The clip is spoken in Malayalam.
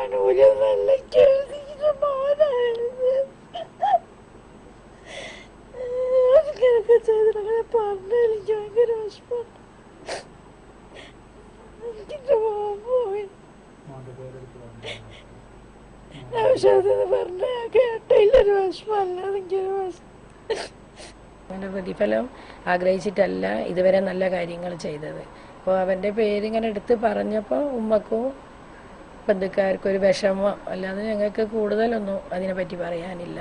ആനുകൂല്യമൊന്നല്ല എനിക്ക് എഴുതിയിട്ട് മോനായിരുന്നു അങ്ങനെയൊക്കെ ചെയ്തിട്ടങ്ങനെ പറഞ്ഞ എനിക്ക് ഭയങ്കര വിഷമമുണ്ട് എനിക്കെന്റെ മോൻ പോയി ആവശ്യത്തിന് പറഞ്ഞ കേട്ടില്ലൊരു വിഷമമല്ല എനിക്കൊരു വിഷമം അവൻ്റെ പ്രതിഫലം ആഗ്രഹിച്ചിട്ടല്ല ഇതുവരെ നല്ല കാര്യങ്ങൾ ചെയ്തത് അപ്പോൾ അവൻ്റെ പേരിങ്ങനെ എടുത്ത് പറഞ്ഞപ്പോൾ ഉമ്മക്കും ബന്ധുക്കാർക്കും ഒരു വിഷമം അല്ലാതെ ഞങ്ങൾക്ക് കൂടുതലൊന്നും അതിനെപ്പറ്റി പറയാനില്ല